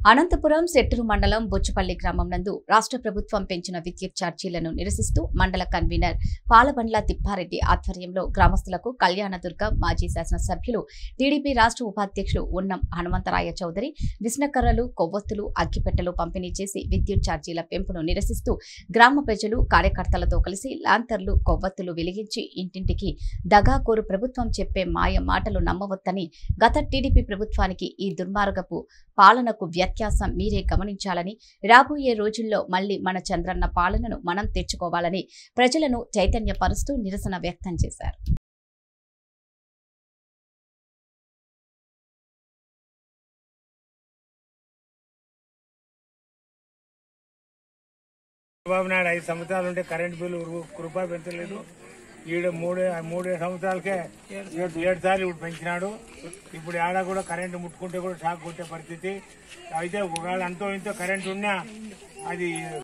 అనంతపురం సెట్టూరు మండలం బొచ్చుపల్లి గ్రామం నందు రాష్ట్ర ప్రభుత్వం పెంచిన విద్యుత్ ఛార్జీలను నిరసిస్తూ మండల కన్వీనర్ పాలబండ్ల తిప్పారెడ్డి ఆధ్వర్యంలో గ్రామస్తులకు కళ్యాణదుర్గ మాజీ శాసనసభ్యులు టీడీపీ రాష్ట్ర ఉపాధ్యక్షులు ఉన్నం హనుమంతరాయ చౌదరి విష్ణకర్రలు కొవ్వొత్తులు అగ్గిపెట్టెలు పంపిణీ చేసి విద్యుత్ ఛార్జీల పెంపును నిరసిస్తూ గ్రామ ప్రజలు కార్యకర్తలతో కలిసి లాంతర్లు కొవ్వొత్తులు వెలిగించి ఇంటింటికి దగాకోరు ప్రభుత్వం చెప్పే మాయ మాటలు నమ్మవద్దని గత టీడీపీ ప్రభుత్వానికి ఈ దుర్మార్గపు పాలనకు వ్యత్యాసం మీరే గమనించాలని రాబోయే రోజుల్లో మళ్లీ మన చంద్రన్న పాలనను మనం తెచ్చుకోవాలని ప్రజలను చైతన్యపరుస్తూ నిరసన వ్యక్తం చేశారు చంద్రబాబు నాయుడు ఐదు సంవత్సరాలు ఉంటే కరెంట్ బిల్లు రూ- రూపాయి పెంచలేదు ఈడ మూడే మూడే సంవత్సరాలకే ఏడు ఏడు సార్లు ఇప్పుడు పెంచినాడు ఇప్పుడు ఆడ కూడా కరెంటు ముట్టుకుంటే కూడా షాక్ కొట్టే పరిస్థితి అయితే ఒకవేళ అంతో ఇంతో కరెంట్ ఉన్నా అది